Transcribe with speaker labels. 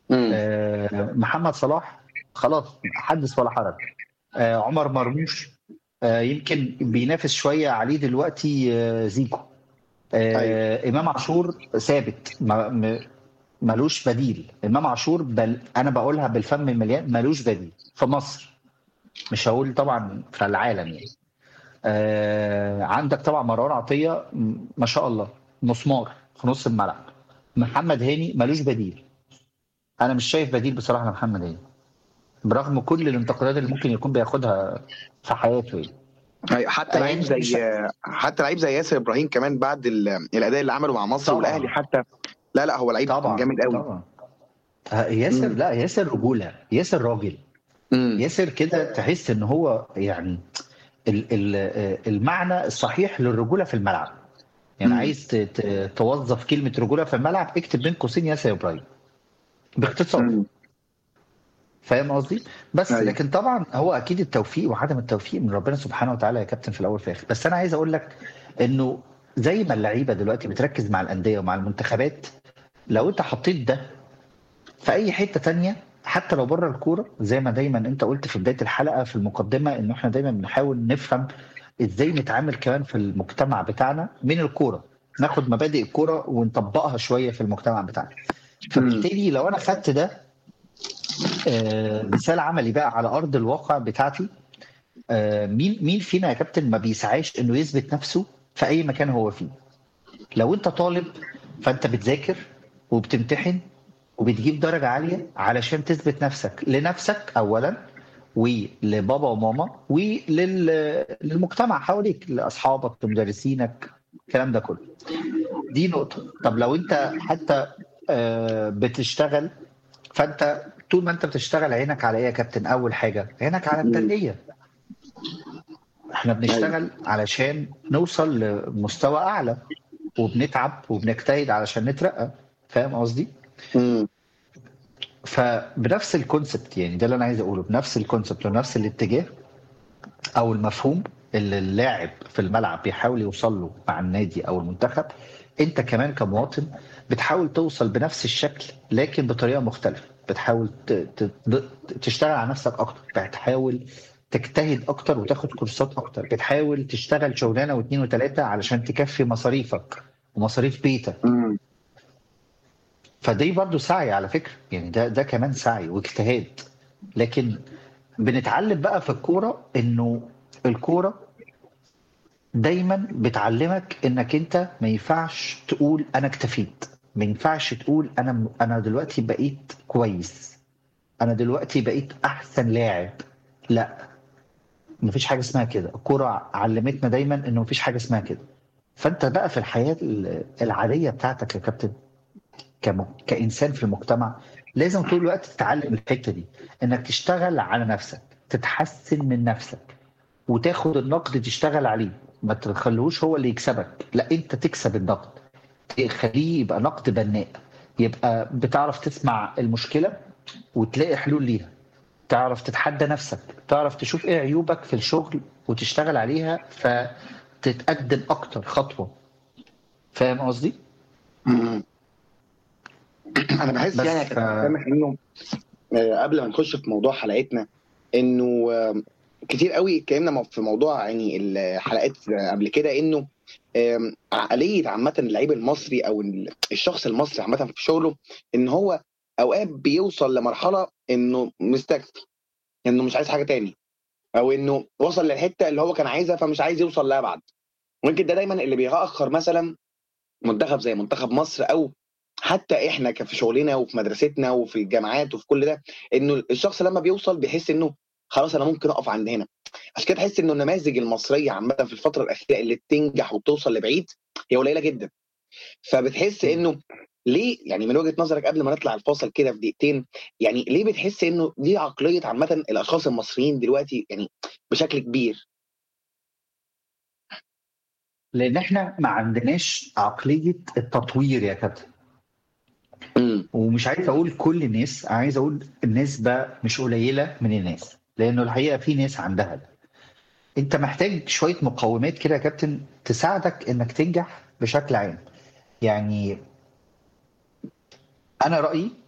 Speaker 1: مم.
Speaker 2: آه، محمد صلاح خلاص حدث ولا حرج آه، عمر مرموش آه، يمكن بينافس شويه عليه دلوقتي آه، زيكو آه، امام عاشور ثابت ما- م- ملوش بديل امام عاشور بل انا بقولها بالفم المليان ملوش بديل في مصر مش هقول طبعا في العالم يعني آه عندك طبعا مروان عطيه م- ما شاء الله مسمار في نص الملعب محمد هاني ملوش بديل انا مش شايف بديل بصراحه لمحمد هاني برغم كل الانتقادات اللي ممكن يكون بياخدها في حياته يعني.
Speaker 1: أيوة، حتى
Speaker 2: أنا
Speaker 1: لعيب
Speaker 2: مش-
Speaker 1: زي حتى لعيب زي ياسر ابراهيم كمان بعد ال- الاداء اللي عمله مع مصر
Speaker 2: طبعاً.
Speaker 1: والاهلي حتى لا لا هو لعيب
Speaker 2: طبعا
Speaker 1: جامد قوي
Speaker 2: طبعا آه، ياسر
Speaker 1: مم.
Speaker 2: لا ياسر رجوله ياسر راجل
Speaker 1: مم.
Speaker 2: ياسر كده تحس ان هو يعني ال- ال- آه، المعنى الصحيح للرجوله في الملعب يعني
Speaker 1: مم.
Speaker 2: عايز ت- ت- توظف كلمه رجوله في الملعب اكتب بين قوسين ياسر ابراهيم باختصار
Speaker 1: مم.
Speaker 2: فاهم قصدي؟ بس
Speaker 1: أيوة.
Speaker 2: لكن طبعا هو اكيد التوفيق وعدم التوفيق من ربنا سبحانه وتعالى يا كابتن في الاول وفي الاخر بس انا عايز اقول لك انه زي ما اللعيبه دلوقتي بتركز مع الانديه ومع المنتخبات لو انت حطيت ده في اي حته تانية حتى لو بره الكوره زي ما دايما انت قلت في بدايه الحلقه في المقدمه انه احنا دايما بنحاول نفهم ازاي نتعامل كمان في المجتمع بتاعنا من الكوره ناخد مبادئ الكوره ونطبقها شويه في المجتمع بتاعنا فبالتالي لو انا خدت ده آه، مثال عملي بقى على ارض الواقع بتاعتي آه، مين مين فينا يا كابتن ما بيسعاش انه يثبت نفسه في اي مكان هو فيه لو انت طالب فانت بتذاكر وبتمتحن وبتجيب درجة عالية علشان تثبت نفسك لنفسك اولا ولبابا وماما وللمجتمع حواليك لاصحابك لمدرسينك الكلام ده كله دي نقطة طب لو انت حتى آه، بتشتغل فانت طول ما انت بتشتغل عينك على ايه يا كابتن اول حاجه عينك على الترقيه احنا بنشتغل علشان نوصل لمستوى اعلى وبنتعب وبنجتهد علشان نترقى فاهم قصدي
Speaker 1: مم.
Speaker 2: فبنفس الكونسبت يعني ده اللي انا عايز اقوله بنفس الكونسبت ونفس الاتجاه او المفهوم اللي اللاعب في الملعب بيحاول يوصل له مع النادي او المنتخب انت كمان كمواطن بتحاول توصل بنفس الشكل لكن بطريقه مختلفه بتحاول ت- ت- تشتغل على نفسك اكتر بتحاول تجتهد اكتر وتاخد كورسات اكتر بتحاول تشتغل شغلانه واثنين وثلاثه علشان تكفي مصاريفك ومصاريف بيتك
Speaker 1: مم.
Speaker 2: فدي برضو سعي على فكرة يعني ده ده كمان سعي واجتهاد لكن بنتعلم بقى في الكورة انه الكورة دايما بتعلمك انك انت ما ينفعش تقول انا اكتفيت ما ينفعش تقول انا انا دلوقتي بقيت كويس انا دلوقتي بقيت احسن لاعب لا مفيش حاجة اسمها كده الكورة علمتنا دايما انه مفيش حاجة اسمها كده فانت بقى في الحياة العادية بتاعتك يا كابتن كم... كانسان في المجتمع لازم طول الوقت تتعلم الحته دي انك تشتغل على نفسك تتحسن من نفسك وتاخد النقد تشتغل عليه ما تخليهوش هو اللي يكسبك لا انت تكسب النقد تخليه يبقى نقد بناء يبقى بتعرف تسمع المشكله وتلاقي حلول ليها تعرف تتحدى نفسك تعرف تشوف ايه عيوبك في الشغل وتشتغل عليها فتتقدم اكتر خطوه فاهم قصدي؟
Speaker 1: مم. انا بحس
Speaker 2: بس
Speaker 1: يعني يا
Speaker 2: ف-
Speaker 1: كابتن سامح انه آه، قبل ما نخش في موضوع حلقتنا انه آه، كتير قوي اتكلمنا مو- في موضوع يعني الحلقات قبل كده انه آم، عقليه عامه اللعيب المصري او ال- الشخص المصري عامه في شغله ان هو اوقات بيوصل لمرحله انه مستكفي انه مش عايز حاجه تاني او انه وصل للحته اللي هو كان عايزها فمش عايز يوصل لابعد ويمكن ده دايما اللي بيأخر مثلا منتخب زي منتخب مصر او حتى احنا ك- في شغلنا وفي مدرستنا وفي الجامعات وفي كل ده انه الشخص لما بيوصل بيحس انه خلاص انا ممكن اقف عند هنا عشان كده تحس انه النماذج المصريه عامه في الفتره الاخيره اللي بتنجح وبتوصل لبعيد هي قليله جدا فبتحس انه ليه يعني من وجهه نظرك قبل ما نطلع الفاصل كده في دقيقتين يعني ليه بتحس انه دي عقليه عامه الاشخاص المصريين دلوقتي يعني بشكل كبير
Speaker 2: لان احنا ما عندناش عقليه التطوير يا كابتن
Speaker 1: امم
Speaker 2: ومش عايز اقول كل الناس عايز اقول النسبه مش قليله من الناس لانه الحقيقه في ناس عندها ده انت محتاج شويه مقومات كده يا كابتن تساعدك انك تنجح بشكل عام يعني انا رايي